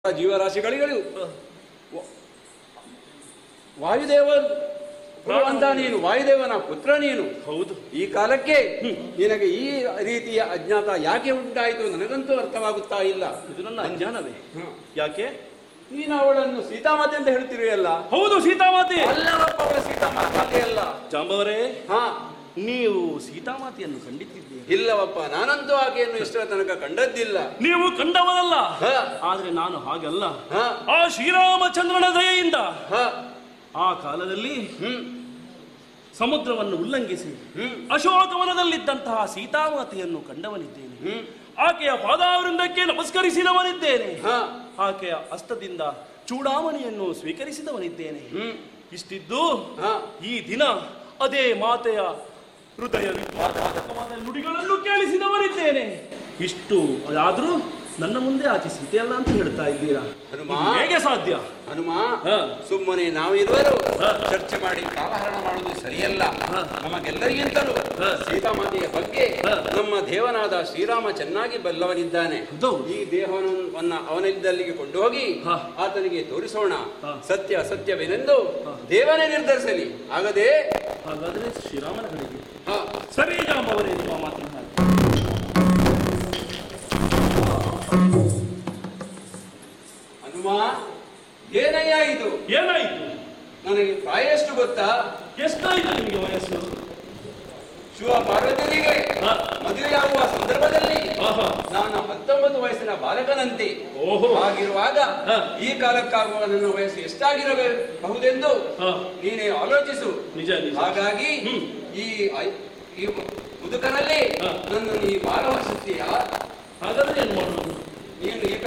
ಜೀವರಾಶಿಗಳಿಗಳು ವ- ವಾಯುದೇವ ಅಂತ ನೀನು ವಾಯುದೇವನ ಪುತ್ರ ನೀನು ಹೌದು ಈ ಕಾಲಕ್ಕೆ ನಿನಗೆ ಈ ರೀತಿಯ ಅಜ್ಞಾತ ಯಾಕೆ ಉಂಟಾಯಿತು ನನಗಂತೂ ಅರ್ಥವಾಗುತ್ತಾ ಇಲ್ಲ ಇದು ನನ್ನ ಅಜ್ಞಾನವೇ ಹ. ಯಾಕೆ ನೀನು ಅವಳನ್ನು ಸೀತಾಮಾತೆ ಅಂತ ಹೇಳ್ತಿರುವಲ್ಲ ಹೌದು ಸೀತಾಮಾತೆ ಅಲ್ಲವಪ್ಪ ಅವಳ ಸೀತಾಮಾತೆ ಅಲ್ಲ ಜಾಂಬವರೇ ಹಾ ನೀವು ಸೀತಾಮಾತೆಯನ್ನು ಖಂಡಿತಿದ್ದೀರಿ ಇಲ್ಲವಪ್ಪ ನಾನಂತೂ ಆಕೆಯನ್ನು ಇಷ್ಟರ ತನಕ ಕಂಡದ್ದಿಲ್ಲ ನೀವು ಕಂಡವನಲ್ಲ ಹ, ಆದ್ರೆ ನಾನು ಹಾಗಲ್ಲ ಹ, ಆ ಶ್ರೀರಾಮಚಂದ್ರನ ದಯೆಯಿಂದ ಹ, ಆ ಕಾಲದಲ್ಲಿ ಹ್ಮ್, ಸಮುದ್ರವನ್ನು ಉಲ್ಲಂಘಿಸಿ ಹ್ಮ್, ಅಶೋಕವನದಲ್ಲಿದ್ದಂತಹ ಸೀತಾಮಾತೆಯನ್ನು ಕಂಡವನಿದ್ದೇನೆ ಹ್ಮ್, ಆಕೆಯ ಪಾದಾವೃಂದಕ್ಕೆ ನಮಸ್ಕರಿಸಿದವನಿದ್ದೇನೆ ಹ, ಆಕೆಯ ಹಸ್ತದಿಂದ ಚೂಡಾಮಣಿಯನ್ನು ಸ್ವೀಕರಿಸಿದವನಿದ್ದೇನೆ ಹ್ಮ್, ಇಷ್ಟಿದ್ದು ಹ. ಈ ದಿನ ಅದೇ ಮಾತೆಯ ಹೃದಯ ವಿದ್ವಾದಕವಾದ ನುಡಿಗಳನ್ನು ಕೇಳಿಸಿದವನಿದ್ದೇನೆ ಇಷ್ಟು ಆದ್ರೂ ನನ್ನ ಮುಂದೆ ಆಕೆ ಸೀತೆಯಲ್ಲ ಅಂತ ಹೇಳ್ತಾ ಇದ್ದೀರಾ ಹನುಮ. ಇದು ಹೇಗೆ ಸಾಧ್ಯ ಹನುಮ ಹ. ಸುಮ್ಮನೆ ನಾವಿರುವರು ಹ. ಚರ್ಚೆ ಮಾಡಿ ಕಾಲಹರಣ ಮಾಡುವುದು ಸರಿಯಲ್ಲ ಹ. ನಮಗೆಲ್ಲರಿಗಿಂತಲೂ ಹ. ಸೀತಾಮಾತೆಯ ಬಗ್ಗೆ ಹ. ನಮ್ಮ ದೇವನಾದ ಶ್ರೀರಾಮ ಚೆನ್ನಾಗಿ ಬಲ್ಲವನಿದ್ದಾನೆ ಹೌದು. ಈ ದೇಹವನ್ನ ಅವನಿದ್ದಲ್ಲಿಗೆ ಕೊಂಡು ಹೋಗಿ ಹ. ಆತನಿಗೆ ತೋರಿಸೋಣ ಹ. ಸತ್ಯ ಸತ್ಯವೇನೆಂದು ದೇವನೇ ನಿರ್ಧರಿಸಲಿ ಆಗದೆ ಹಾಗಾದ್ರೆ ಶ್ರೀರಾಮನ ಕಡೆಗೆ ಹ, ಸರಿ ಜಾಂಬವರೇ ನಿಮ್ಮ ಮಾತಿನ ಹಾಗೆ. ಹನುಮ ಏನಯ್ಯ ಇದು ಏನಾಯ್ತು ನನಗೆ ಪ್ರಾಯ ಎಷ್ಟು ಗೊತ್ತಾ ಎಷ್ಟಾಯ್ತು ನಿಮಗೆ ವಯಸ್ಸು ಶಿವ ಪಾರ್ವತಿಯರಿಗೆ ಹ. ಮದುವೆಯಾಗುವ ಸಂದರ್ಭದಲ್ಲಿ ಆಹಾ. ನಾನು ಹತ್ತೊಂಬತ್ತು ವಯಸ್ಸಿನ ಬಾಲಕನಂತೆ ಓಹೋ. ಹಾಗಿರುವಾಗ ಹ. ಈ ಕಾಲಕ್ಕಾಗುವ ನನ್ನ ವಯಸ್ಸು ಎಷ್ಟಾಗಿರಬಹುದೆಂದು ಹ. ನೀನೇ ಆಲೋಚಿಸು ನಿಜ ನಿಜ ಹಾಗಾಗಿ ಹ್ಮ್. ಈ ಐ- ಈ ಮುದುಕನಲ್ಲಿ ಹ. ನನ್ನ ನೀ ಬಾಲವಸುತ್ತೀಯ ಹಾಗಾದ್ರೆ ಏನ್ ಮಾಡೋದು ನೀನು ಈ